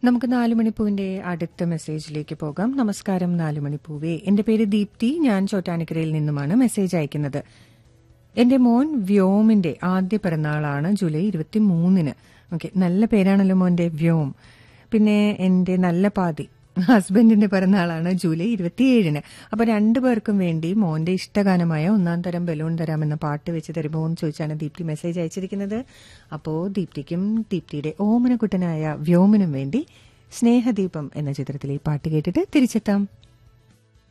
നമുക്ക് നാലുമണിപ്പൂവിന്റെ അടുത്ത മെസ്സേജിലേക്ക് പോകാം നമസ്കാരം നാലുമണിപ്പൂവേ എന്റെ പേര് ദീപ്തി ഞാൻ ചോറ്റാനിക്കരയിൽ നിന്നുമാണ് മെസ്സേജ് അയക്കുന്നത് എന്റെ മോൻ വ്യോമിന്റെ ആദ്യ പിറന്നാളാണ് ജൂലൈ ഇരുപത്തി മൂന്നിന് ഓക്കെ നല്ല പേരാണല്ലോ മോന്റെ വ്യോം പിന്നെ എന്റെ നല്ല പാതി ഹസ്ബൻഡിന്റെ പിറന്നാളാണ് ജൂലൈ ഇരുപത്തിയേഴിന് അപ്പൊ രണ്ടു പേർക്കും വേണ്ടി മോന്റെ ഇഷ്ടഗാനമായ ഒന്നാം തരം ബലൂൺ തരാമെന്ന പാട്ട് വെച്ച് തരുമോ എന്ന് ചോദിച്ചാണ് ദീപ്തി മെസ്സേജ് അയച്ചിരിക്കുന്നത് അപ്പോ ദീപ്തിക്കും ദീപ്തിയുടെ ഓമനക്കുട്ടനായ വ്യോമിനും വേണ്ടി സ്നേഹദീപം എന്ന ചിത്രത്തിലെ പാട്ട് കേട്ടിട്ട് തിരിച്ചെത്താം